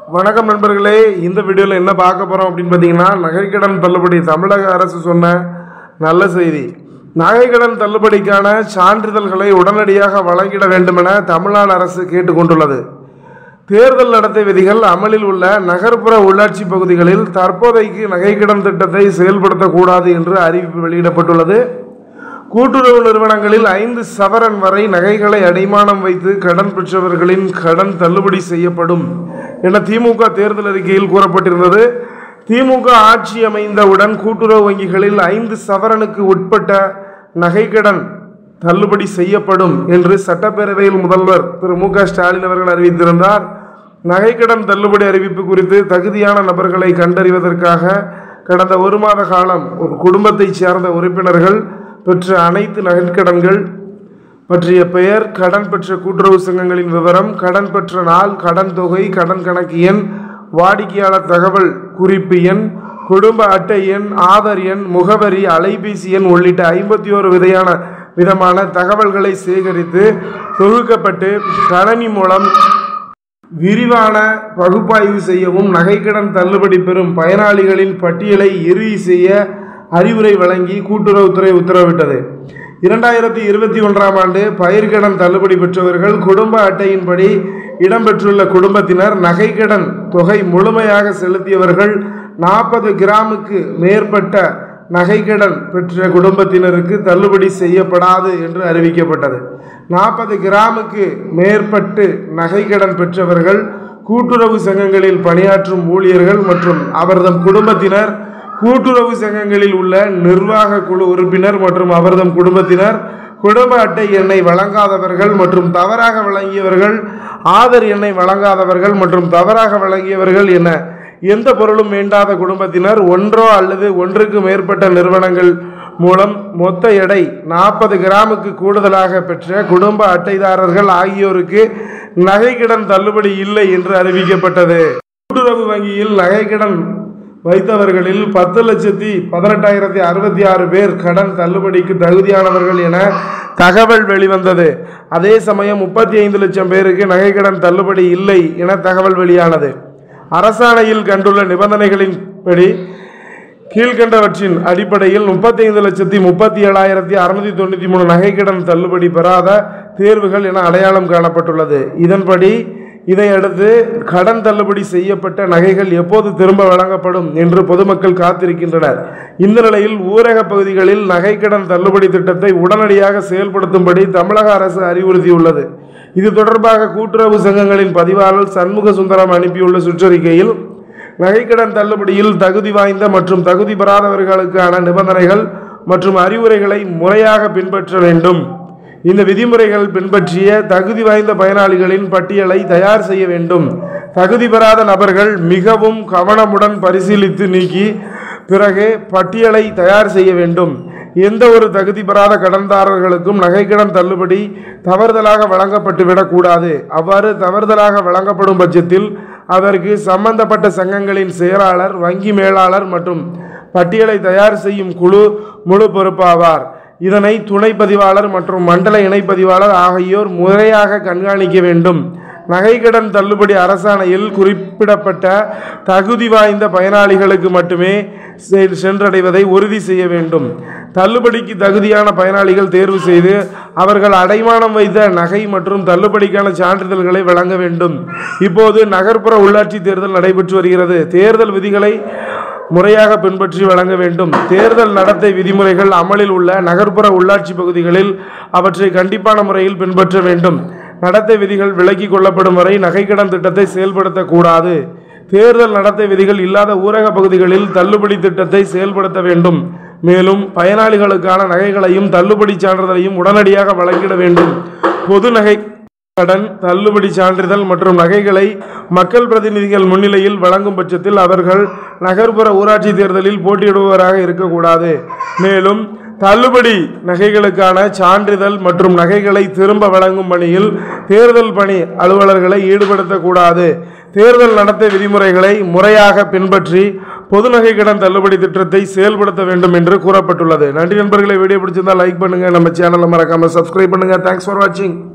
வணக்கம் நண்பர்களே இந்த வீடியோவில் என்ன பார்க்க போகிறோம் அப்படின்னு பார்த்தீங்கன்னா நகைக்கடன் தள்ளுபடி தமிழக அரசு சொன்ன நல்ல செய்தி நகைக்கடன் தள்ளுபடிக்கான சான்றிதழ்களை உடனடியாக வழங்கிட வேண்டுமென தமிழ்நாடு அரசு கேட்டுக்கொண்டுள்ளது தேர்தல் நடத்தை விதிகள் அமலில் உள்ள நகர்ப்புற உள்ளாட்சி பகுதிகளில் தற்போதைக்கு நகைக்கடன் திட்டத்தை செயல்படுத்தக்கூடாது என்று அறிவிப்பு வெளியிடப்பட்டுள்ளது கூட்டுறவு நிறுவனங்களில் ஐந்து சவரன் வரை நகைகளை அடைமானம் வைத்து கடன் பெற்றவர்களின் கடன் தள்ளுபடி செய்யப்படும் என திமுக தேர்தல் அறிக்கையில் கூறப்பட்டிருந்தது திமுக ஆட்சி அமைந்தவுடன் கூட்டுறவு வங்கிகளில் ஐந்து சவரனுக்கு உட்பட்ட நகைக்கடன் தள்ளுபடி செய்யப்படும் என்று சட்டப்பேரவையில் முதல்வர் திரு மு க ஸ்டாலின் அவர்கள் அறிவித்திருந்தார் நகைக்கடன் தள்ளுபடி அறிவிப்பு குறித்து தகுதியான நபர்களை கண்டறிவதற்காக கடந்த ஒரு மாத காலம் ஒரு குடும்பத்தைச் சேர்ந்த உறுப்பினர்கள் பெற்ற அனைத்து நகைக்கடன்கள் பற்றிய பெயர் கடன் பெற்ற கூட்டுறவு சங்கங்களின் விவரம் கடன் பெற்ற நாள் கடன் தொகை கடன் கணக்கு எண் வாடிக்கையாளர் தகவல் குறிப்பு எண் குடும்ப அட்டை எண் ஆதார் எண் முகவரி அலைபேசி எண் உள்ளிட்ட ஐம்பத்தி ஓரு விதையான விதமான தகவல்களை சேகரித்து தொகுக்கப்பட்டு கணனி மூலம் விரிவான பகுப்பாய்வு செய்யவும் நகைக்கடன் தள்ளுபடி பெறும் பயனாளிகளின் பட்டியலை இறுதி செய்ய அறிவுரை வழங்கி கூட்டுறவுத்துறை உத்தரவிட்டது இரண்டாயிரத்தி இருபத்தி ஒன்றாம் ஆண்டு பயிர்க்கடன் தள்ளுபடி பெற்றவர்கள் குடும்ப அட்டையின்படி இடம்பெற்றுள்ள குடும்பத்தினர் நகைக்கடன் தொகை முழுமையாக செலுத்தியவர்கள் நாற்பது கிராமுக்கு மேற்பட்ட நகைக்கடன் பெற்ற குடும்பத்தினருக்கு தள்ளுபடி செய்யப்படாது என்று அறிவிக்கப்பட்டது நாற்பது கிராமுக்கு மேற்பட்டு நகைக்கடன் பெற்றவர்கள் கூட்டுறவு சங்கங்களில் பணியாற்றும் ஊழியர்கள் மற்றும் அவர்தம் குடும்பத்தினர் கூட்டுறவு சங்கங்களில் உள்ள நிர்வாக குழு உறுப்பினர் மற்றும் அவர்தம் குடும்பத்தினர் குடும்ப அட்டை எண்ணை வழங்காதவர்கள் மற்றும் தவறாக வழங்கியவர்கள் ஆதர் எண்ணை வழங்காதவர்கள் மற்றும் தவறாக வழங்கியவர்கள் என எந்த பொருளும் வேண்டாத குடும்பத்தினர் ஒன்றோ அல்லது ஒன்றுக்கு மேற்பட்ட நிறுவனங்கள் மூலம் மொத்த எடை நாற்பது கிராமுக்கு கூடுதலாக பெற்ற குடும்ப அட்டைதாரர்கள் ஆகியோருக்கு நகைக்கடன் தள்ளுபடி இல்லை என்று அறிவிக்கப்பட்டது கூட்டுறவு வங்கியில் நகைக்கடன் வைத்தவர்களில் பத்து லட்சத்தி பதினெட்டாயிரத்தி அறுபத்தி ஆறு பேர் கடன் தள்ளுபடிக்கு தகுதியானவர்கள் என தகவல் வெளிவந்தது அதே சமயம் முப்பத்தி ஐந்து லட்சம் பேருக்கு நகைக்கடன் தள்ளுபடி இல்லை என தகவல் வெளியானது அரசாணையில் கண்டுள்ள நிபந்தனைகளின்படி கீழ்கண்டவற்றின் அடிப்படையில் முப்பத்தைந்து லட்சத்தி முப்பத்தி ஏழாயிரத்தி அறுநூத்தி தொண்ணூற்றி மூணு நகைக்கடன் தள்ளுபடி பெறாத தேர்வுகள் என அடையாளம் காணப்பட்டுள்ளது இதன்படி இதையடுத்து கடன் தள்ளுபடி செய்யப்பட்ட நகைகள் எப்போது திரும்ப வழங்கப்படும் என்று பொதுமக்கள் காத்திருக்கின்றனர் இந்த நிலையில் ஊரக பகுதிகளில் நகைக்கடன் தள்ளுபடி திட்டத்தை உடனடியாக செயல்படுத்தும்படி தமிழக அரசு அறிவுறுத்தியுள்ளது இது தொடர்பாக கூட்டுறவு சங்கங்களின் பதிவாளர் சண்முக சுந்தரம் அனுப்பியுள்ள சுற்றறிக்கையில் நகைக்கடன் தள்ளுபடியில் தகுதி வாய்ந்த மற்றும் தகுதி பெறாதவர்களுக்கான நிபந்தனைகள் மற்றும் அறிவுரைகளை முறையாக பின்பற்ற வேண்டும் இந்த விதிமுறைகள் பின்பற்றிய தகுதி வாய்ந்த பயனாளிகளின் பட்டியலை தயார் செய்ய வேண்டும் தகுதி பெறாத நபர்கள் மிகவும் கவனமுடன் பரிசீலித்து நீக்கி பிறகு பட்டியலை தயார் செய்ய வேண்டும் எந்த ஒரு தகுதி பெறாத கடன்தாரர்களுக்கும் நகைக்கடன் தள்ளுபடி தவறுதலாக வழங்கப்பட்டுவிடக்கூடாது அவ்வாறு தவறுதலாக வழங்கப்படும் பட்சத்தில் அதற்கு சம்பந்தப்பட்ட சங்கங்களின் செயலாளர் வங்கி மேலாளர் மற்றும் பட்டியலை தயார் செய்யும் குழு முழு பொறுப்பாவார் இதனை துணை பதிவாளர் மற்றும் மண்டல இணைப்பதிவாளர் ஆகியோர் முறையாக கண்காணிக்க வேண்டும் நகைக்கடன் தள்ளுபடி அரசாணையில் குறிப்பிடப்பட்ட தகுதி வாய்ந்த பயனாளிகளுக்கு மட்டுமே செ- சென்றடைவதை உறுதி செய்ய வேண்டும் தள்ளுபடிக்கு தகுதியான பயனாளிகள் தேர்வு செய்து அவர்கள் அடைமானம் வைத்த நகை மற்றும் தள்ளுபடிக்கான சான்றிதழ்களை வழங்க வேண்டும் இப்போது நகர்ப்புற உள்ளாட்சி தேர்தல் நடைபெற்று வருகிறது தேர்தல் விதிகளை முறையாக பின்பற்றி வழங்க வேண்டும் தேர்தல் நடத்தை விதிமுறைகள் அமலில் உள்ள நகர்ப்புற உள்ளாட்சி பகுதிகளில் அவற்றை கண்டிப்பான முறையில் பின்பற்ற வேண்டும் நடத்தை விதிகள் விலக்கிக் கொள்ளப்படும் வரை நகைக்கடன் திட்டத்தை செயல்படுத்தக்கூடாது தேர்தல் நடத்தை விதிகள் இல்லாத ஊரக பகுதிகளில் தள்ளுபடி திட்டத்தை செயல்படுத்த வேண்டும் மேலும் பயனாளிகளுக்கான நகைகளையும் தள்ளுபடி சான்றிதழையும் உடனடியாக வழங்கிட வேண்டும் பொது நகை கடன் தள்ளுபடி சான்றிதழ் மற்றும் நகைகளை மக்கள் பிரதிநிதிகள் முன்னிலையில் வழங்கும் பட்சத்தில் அவர்கள் நகர்ப்புற ஊராட்சி தேர்தலில் போட்டியிடுபவராக இருக்கக்கூடாது மேலும் தள்ளுபடி நகைகளுக்கான சான்றிதழ் மற்றும் நகைகளை திரும்ப வழங்கும் பணியில் தேர்தல் பணி அலுவலர்களை ஈடுபடுத்தக்கூடாது தேர்தல் நடத்தை விதிமுறைகளை முறையாக பின்பற்றி பொது நகை கடன் தள்ளுபடி திட்டத்தை செயல்படுத்த வேண்டும் என்று கூறப்பட்டுள்ளது நன்றி நண்பர்களை வீடியோ பிடிச்சிருந்தா லைக் பண்ணுங்க நம்ம சேனலை மறக்காம சப்ஸ்கிரைப் பண்ணுங்க தேங்க்ஸ் ஃபார் வாட்சிங்